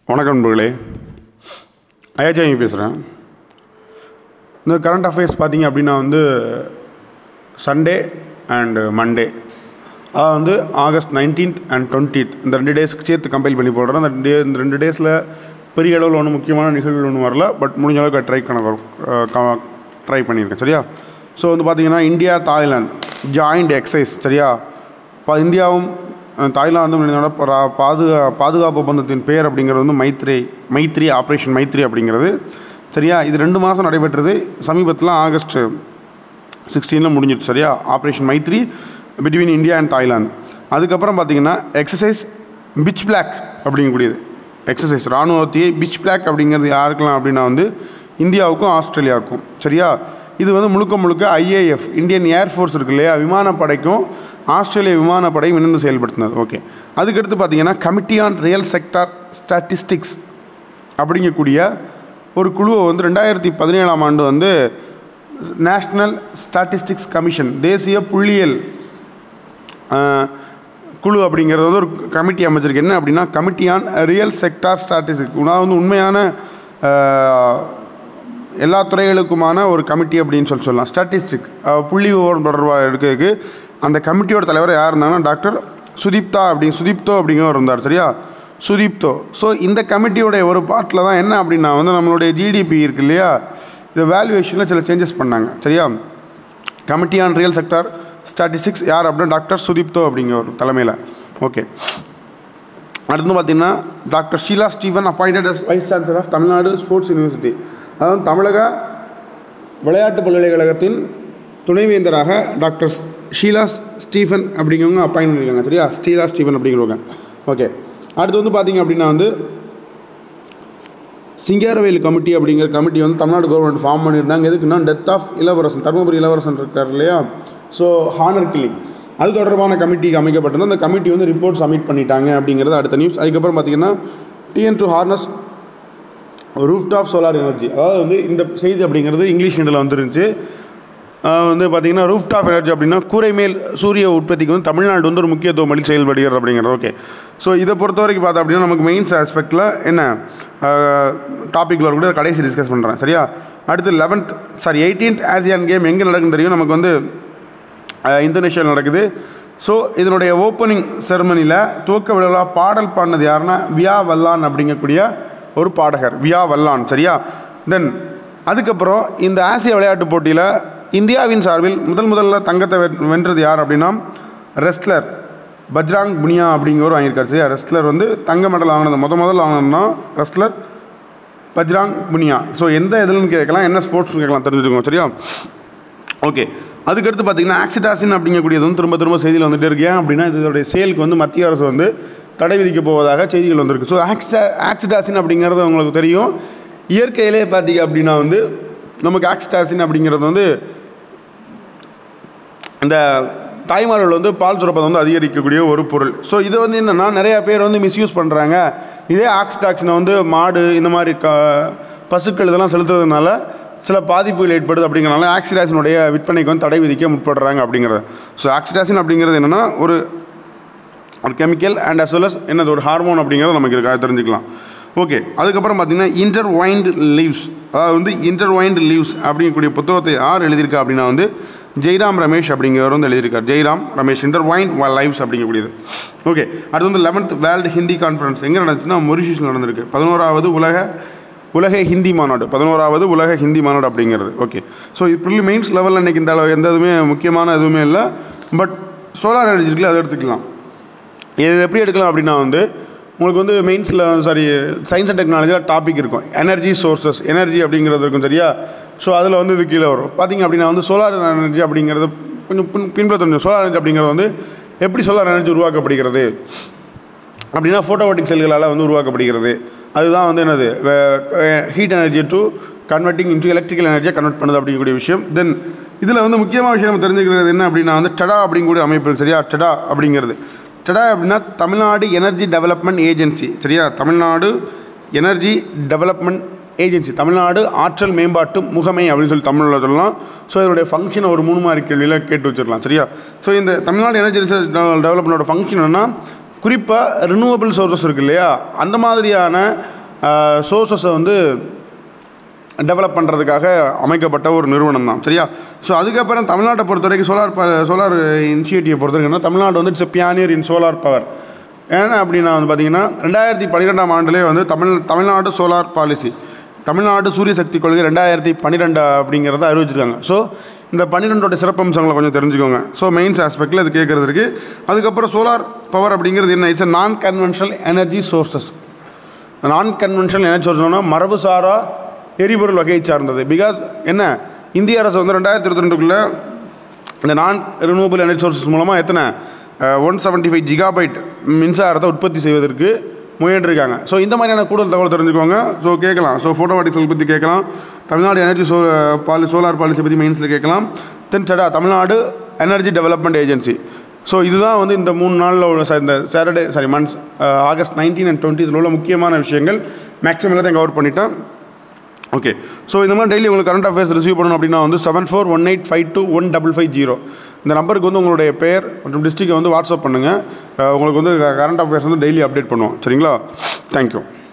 வணக்கம் நண்பர்களே அயாச்சாமி பேசுகிறேன் இந்த கரண்ட் அஃபேர்ஸ் பார்த்தீங்க அப்படின்னா வந்து சண்டே அண்டு மண்டே அதாவது வந்து ஆகஸ்ட் நைன்டீன்த் அண்ட் டுவெண்ட்டீத் இந்த ரெண்டு டேஸ்க்கு சேர்த்து கம்பைல் பண்ணி போடுறேன் அந்த ரெண்டு இந்த ரெண்டு டேஸில் பெரிய அளவில் ஒன்றும் முக்கியமான நிகழ்வுகள் ஒன்றும் வரல பட் முடிஞ்ச அளவுக்கு ட்ரை கணக்கு ட்ரை பண்ணியிருக்கேன் சரியா ஸோ வந்து பார்த்தீங்கன்னா இந்தியா தாய்லாந்து ஜாயிண்ட் எக்ஸைஸ் சரியா இப்போ இந்தியாவும் அஹ், தாய்லாந்தும் இணைந்தோட பரா- பாதுகா பாதுகாப்பு ஒப்பந்தத்தின் பேர் அப்படிங்கிறது வந்து மைத்ரி மைத்ரி ஆப்ரேஷன் மைத்ரி அப்படிங்கிறது சரியா இது ரெண்டு மாதம் நடைபெற்றது சமீபத்தில் ஆகஸ்ட் சிக்ஸ்டீனில் முடிஞ்சிட்டு சரியா operation Maitri between India and Thailand அதுக்கப்புறம் பார்த்தீங்கன்னா எக்ஸசைஸ் பிச் பிளாக் அப்படிங்கக்கூடியது எக்ஸசைஸ் ராணுவத்தியை பிச் பிளாக் அப்படிங்கிறது யாருக்கெல்லாம் அப்படின்னா வந்து இந்தியாவுக்கும் ஆஸ்திரேலியாவுக்கும் சரியா இது வந்து முழுக்க முழுக்க ஐஏஎஃப் இந்தியன் ஏர்ஃபோர்ஸ் இருக்கு இல்லையா விமானப்படைக்கும் ஆஸ்திரேலிய விமானப்படையும் இணைந்து செயல்படுத்தினது ஓகே அதுக்கடுத்து பார்த்தீங்கன்னா committee on real sector statistics அப்படிங்கக்கூடிய ஒரு குழுவை வந்து ரெண்டாயிரத்தி பதினேழாம் ஆண்டு வந்து நேஷ்னல் ஸ்டாட்டிஸ்டிக்ஸ் கமிஷன் தேசிய புள்ளியியல் ஆஹ், குழு அப்படிங்கிறது வந்து ஒரு கமிட்டி அமைச்சிருக்கு என்ன அப்படின்னா committee on real sector statistic நான் வந்து உண்மையான ஆஹ், எல்லா துறைகளுக்குமான ஒரு கமிட்டி அப்படின்னு சொல்லி சொல்லலாம் ஸ்டாட்டிஸ்டிக் புள்ளி விவரம் தொடர்பாக எடுக்கிறதுக்கு அந்த கமிட்டியோட தலைவர் யார் இருந்தாங்கன்னா டாக்டர் சுதீப்தா அப்படி சுதீப்தோ அப்படிங்கிறவர் இருந்தார் சரியா சுதீப்தோ ஸோ இந்த கமிட்டியோடைய ஒரு பார்ட்டில் தான் என்ன அப்படின்னா வந்து நம்மளுடைய ஜிடிபி இருக்கு இல்லையா இந்த வேல்யூவேஷனில் சில சேஞ்சஸ் பண்ணாங்க சரியா committee on real sector statistics யார் அப்படின்னா டாக்டர் சுதீப்தோ அப்படிங்கிற ஒரு தலைமையில் ஓகே அடுத்து பார்த்தீங்கன்னா doctor Sheela Steven appointed as vice chancellor of Tamil Nadu sports university அதாவது தமிழக விளையாட்டு பல்கலைக்கழகத்தின் துணைவேந்தராக டாக்டர் ஷீலா ஸ்டீஃபன் அப்படிங்கிறவங்க அப்பாயின்ட் பண்ணியிருக்காங்க சரியா ஷீலா ஸ்டீஃபன் அப்படிங்கிறவங்க ஓகே அடுத்து வந்து பார்த்தீங்க அப்படின்னா வந்து சிங்காரவேல் கமிட்டி அப்படிங்கிற கமிட்டி வந்து தமிழ்நாடு கவர்மெண்ட் ஃபார்ம் பண்ணியிருந்தாங்க எதுக்குன்னா டெத் ஆஃப் இளவரசன் தருமபுரி இளவரசன் இருக்கார் இல்லையா ஸோ ஹானர் கில்லிங் அது தொடர்பான கமிட்டிக்கு அமைக்கப்பட்டது அந்த கமிட்டி வந்து ரிப்போர்ட் சப்மிட் பண்ணிட்டாங்க அப்படிங்கிறது அடுத்த நியூஸ் அதுக்கப்புறம் பார்த்தீங்கன்னா TN to harness rooftop solar energy அதாவது வந்து இந்த செய்தி அப்படிங்கிறது இங்கிலீஷ் ஹிண்டில் வந்துருந்துச்சு ஆஹ் வந்து பார்த்தீங்கன்னா ரூஃப் டாப் எனர்ஜி அப்படின்னா கூரை மேல் சூரிய உற்பத்திக்கு வந்து தமிழ்நாடு வந்து ஒரு முக்கியத்துவம் அளித்து செயல்படுகிறது அப்படிங்கிறது ஓகே ஸோ இதை பொறுத்த வரைக்கும் பார்த்தா அப்படின்னா நமக்கு மெயின்ஸ் ஆஸ்பெக்டில் என்ன டாப்பிக்கில் கூட கடைசி டிஸ்கஸ் பண்ணுறேன் சரியா அடுத்து eleventh sorry eighteenth ASEAN game எங்கே நடக்குன்னு தெரியும் நமக்கு வந்து இந்தோனேஷியாவில் நடக்குது ஸோ இதனுடைய ஓப்பனிங் செரமனியில் துவக்க விழா பாடல் பாடினது யாருன்னா வியா வல்லான் அப்படிங்கக்கூடிய ஒரு பாடகர் வியா வல்லான் சரியா தென் அதுக்கப்புறம் இந்த ஆசிய விளையாட்டுப் போட்டியில் இந்தியாவின் சார்பில் முதல் முதல்ல தங்கத்தை வெ- வென்றது யார் அப்படின்னா ரெஸ்லர் பஜ்ராங் புனியா அப்படிங்கிறவர் வாங்கியிருக்காரு சரியா ரெஸ்லர் வந்து தங்க மெடல் வாங்கினது முத முதல்ல வாங்கினோம்னா ரெஸ்லர் பஜ்ராங் புனியா ஸோ எந்த இதுலன்னு கேட்கலாம் என்ன ஸ்போர்ட்ஸ்னு கேட்கலாம் தெரிஞ்சுக்கோங்க சரியா ஓகே அதுக்கடுத்து பார்த்தீங்கன்னா ஆக்சிடாசின் அப்படிங்கக்கூடியது வந்து திரும்ப திரும்ப செய்தியில் வந்துட்டே இருக்கு ஏன் அப்படின்னா இதோடைய சேலுக்கு வந்து மத்திய அரசு வந்து தடை விதிக்க போவதாக செய்திகள் வந்திருக்கு ஸோ ஆக்சிடா ஆக்சிடாசின் அப்படிங்கிறது உங்களுக்கு தெரியும் இயற்கையிலே பார்த்தீங்க அப்படின்னா வந்து நமக்கு ஆக்சிடாசின் அப்படிங்கிறது வந்து இந்த தாய்மார்கள் வந்து பால் சுரப்பதை வந்து அதிகரிக்கக்கூடிய ஒரு பொருள் ஸோ இது வந்து என்னென்னா நிறையா பேர் வந்து மிஸ்யூஸ் பண்ணுறாங்க இதே ஆக்சிடாக்சினை வந்து மாடு இந்த மாதிரி க பசுக்கள் இதெல்லாம் செலுத்துறதுனால சில பாதிப்புகள் ஏற்படுது அப்படிங்கிறனால ஆக்சிடாசினுடைய விற்பனைக்கு வந்து தடை விதிக்க முற்படுறாங்க அப்படிங்கிறது ஸோ ஆக்சிடாசின் அப்படிங்கிறது என்னென்னா ஒரு ஒரு chemical and as well as என்னது ஒரு ஹார்மோன் அப்படிங்கிறது நமக்கு இருக்கா தெரிஞ்சுக்கலாம் ஓகே அதுக்கப்புறம் பார்த்தீங்கன்னா இன்டர் வைண்ட் லீவ்ஸ் அதாவது வந்து இன்டர் வைண்ட் லீவ்ஸ் அப்படிங்கக்கூடிய புத்தகத்தை யார் எழுதியிருக்கா அப்படின்னா வந்து ஜெய்ராம் ரமேஷ் அப்படிங்கிறவர் வந்து எழுதியிருக்கார் Jairam Ramesh intertwined lives அப்படிங்கக்கூடியது ஓகே அடுத்து வந்து லெவன்த் வேர்ல்டு ஹிந்தி கான்ஃபரன்ஸ் எங்கே நடந்துச்சுன்னா மொரிஷியஸில் நடந்திருக்கு பதினோராவது உலக உலக ஹிந்தி மாநாடு பதினோராவது உலக ஹிந்தி மாநாடு அப்படிங்கிறது ஓகே ஸோ இது ப்ரில்லி மெயின்ஸ் லெவலில் இன்றைக்கி இந்த அளவு எந்த இதுவுமே முக்கியமான எதுவுமே இல்லை பட் சோலார் எனர்ஜி இருக்குல்ல அதை எடுத்துக்கலாம் இது எப்படி எடுக்கலாம் அப்படின்னா வந்து உங்களுக்கு வந்து மெயின்ஸில் சாரி சயின்ஸ் அண்ட் டெக்னாலஜியில் டாபிக் இருக்கும் எனர்ஜி சோர்சஸ் எனர்ஜி அப்படிங்கிறது இருக்கும் சரியா ஸோ அதில் வந்து இது கீழே வரும் பார்த்தீங்க அப்படின்னா வந்து சோலார் எனர்ஜி அப்படிங்கிறது கொஞ்சம் பின் பின்பற்ற சோலார் எனர்ஜி அப்படிங்கிறது வந்து எப்படி சோலார் எனர்ஜி உருவாக்கப்படுகிறது அப்படின்னா ஃபோட்டோவாட்டிக் செல்களால் வந்து உருவாக்கப்படுகிறது அதுதான் வந்து என்னது heat energy to converting into electrical எனர்ஜியை கன்வெர்ட் பண்ணுது அப்படிங்கக்கூடிய விஷயம் தென் இதில் வந்து முக்கியமான விஷயம் நம்ம தெரிஞ்சுக்கிறது என்ன அப்படின்னா வந்து டடா அப்படிங்கக்கூடிய அமைப்பு இருக்கு சரியா டடா அப்படிங்கிறது டடா அப்படின்னா தமிழ்நாடு எனர்ஜி டெவலப்மெண்ட் ஏஜென்சி சரியா Tamil Nadu energy development agency Tamil Nadu ஆற்றல் மேம்பாட்டு முகமை அப்படின்னு சொல்லி தமிழில் சொல்லலாம் ஸோ இதனுடைய ஃபங்க்ஷன் ஒரு மூணு மார்க் கேள்வியில் கேட்டு வச்சிடலாம் சரியா ஸோ இந்த தமிழ்நாடு எனர்ஜி ரிசர்ச் டெவலப்மெண்டோட ஃபங்க்ஷன் என்னன்னா குறிப்பாக ரினூவபிள் சோர்சஸ் இருக்கு இல்லையா அந்த மாதிரியான சோர்சஸை வந்து டெவலப் பண்ணுறதுக்காக அமைக்கப்பட்ட ஒரு நிறுவனம் தான் சரியா ஸோ அதுக்கப்புறம் தமிழ்நாட்டை பொறுத்த வரைக்கும் சோலார் சோலார் இனிஷியேட்டிவை பொறுத்த வரைக்கும் தமிழ்நாடு வந்து it's pioneer in solar power ஏன்னா அப்படின்னா வந்து பார்த்தீங்கன்னா ரெண்டாயிரத்தி பன்னிரெண்டாம் ஆண்டுலேயே வந்து தமிழ் தமிழ்நாடு சோலார் பாலிசி தமிழ்நாடு சூரிய சக்தி கொள்கை ரெண்டாயிரத்தி பன்னிரெண்டு அப்படிங்கிறத அறிவிச்சிருக்காங்க ஸோ இந்த பன்னிரெண்டோட சிறப்பம்சங்களை கொஞ்சம் தெரிஞ்சுக்கோங்க ஸோ மெயின்ஸ் ஆஸ்பெக்டில் இது கேட்குறது இருக்குது அதுக்கப்புறம் சோலார் பவர் அப்படிங்கிறது என்ன it's non conventional energy sources non conventional energy சோர்ஸ்னா மரபுசாரா எரிபொருள் வகையை சார்ந்தது பிகாஸ் என்ன இந்திய அரசு வந்து ரெண்டாயிரத்தி இருபத்தி ரெண்டுக்குள்ளே இந்த நான் ரினூவபிள் எனர்ஜி சோர்சஸ் மூலமாக எத்தனை ஒன் செவன்ட்டி ஃபைவ் ஜிகாபைட் மின்சாரத்தை உற்பத்தி செய்வதற்கு முயன்றிருக்காங்க ஸோ இந்த மாதிரியான கூடுதல் தகவல் தெரிஞ்சுக்கோங்க ஸோ கேட்கலாம் ஸோ ஃபோட்டோவாட்டிக்ஸ் பற்றி கேட்கலாம் Tamil Nadu energy so poly solar policy பற்றி மெயின்ஸில் கேட்கலாம் தென் சடா Tamil Nadu energy development agency so இதுதான் வந்து இந்த மூணு நாளில் உள்ள ச- இந்த Saturday sorry months August nineteen and twenty இதில் உள்ள முக்கியமான விஷயங்கள் மேக்ஸிமம் எல்லாத்தையும் கவர் பண்ணிட்டேன் ஓகே ஸோ இந்த மாதிரி டெய்லி உங்களுக்கு கரண்ட் அஃபேர்ஸ் ரிசீவ் பண்ணணும் அப்படின்னா வந்து seven four one eight five two one double five zero இந்த நம்பருக்கு வந்து உங்களுடைய பெயர் மற்றும் டிஸ்ட்ரிக்டை வந்து வாட்ஸ்அப் பண்ணுங்கள் உங்களுக்கு வந்து கரண்ட் அஃபேர்ஸ் வந்து டெய்லி அப்டேட் பண்ணுவோம் சரிங்களா தேங்க்யூ